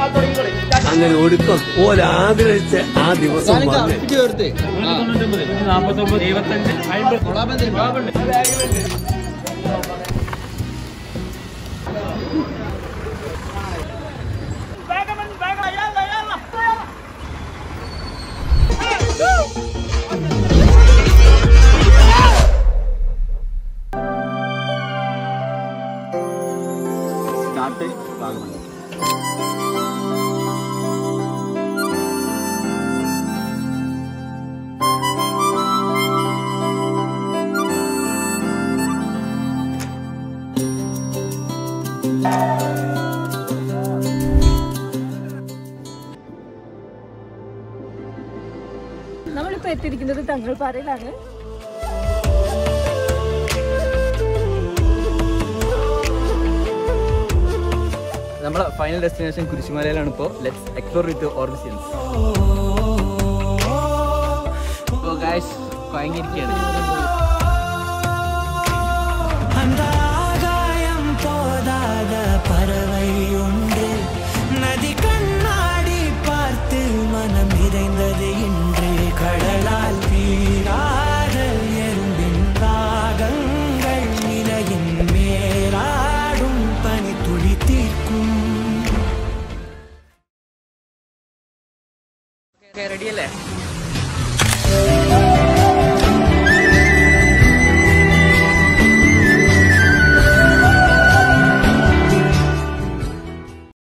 അങ്ങനെ ഒടുക്കം ഓരാഗ്രഹിച്ച ആ ദിവസം വന്ന് നാപ്പത്തൊമ്പത് എഴുപത്തഞ്ച് സ്റ്റാർട്ട് വാങ്ങണം നമ്മളിപ്പോ എത്തിയിരിക്കുന്നത് തങ്ങൾപ്പാറയിലാണ് നമ്മളെ ഫൈനൽ ഡെസ്റ്റിനേഷൻ കുരിശുമലയിലാണ് ഇപ്പോൾ ലെറ്റ്സ് എക്സ്പ്ലോർ വിത്ത് ഓർബിസിയൻസ് അപ്പോൾ ഗായ്സ് ഭയങ്കരിക്കുകയാണ് அந்த ஆகாயம் போதாத பறவை உண்டு நதி கண்ணாடி பார்த்து மனம் நிறைந்தது இன்று கடலால் தீராத எறும்பின் ராகங்கள் நிலையின் மேலாடும் பனி துளி தீர்க்கும் റെഡി അല്ലേ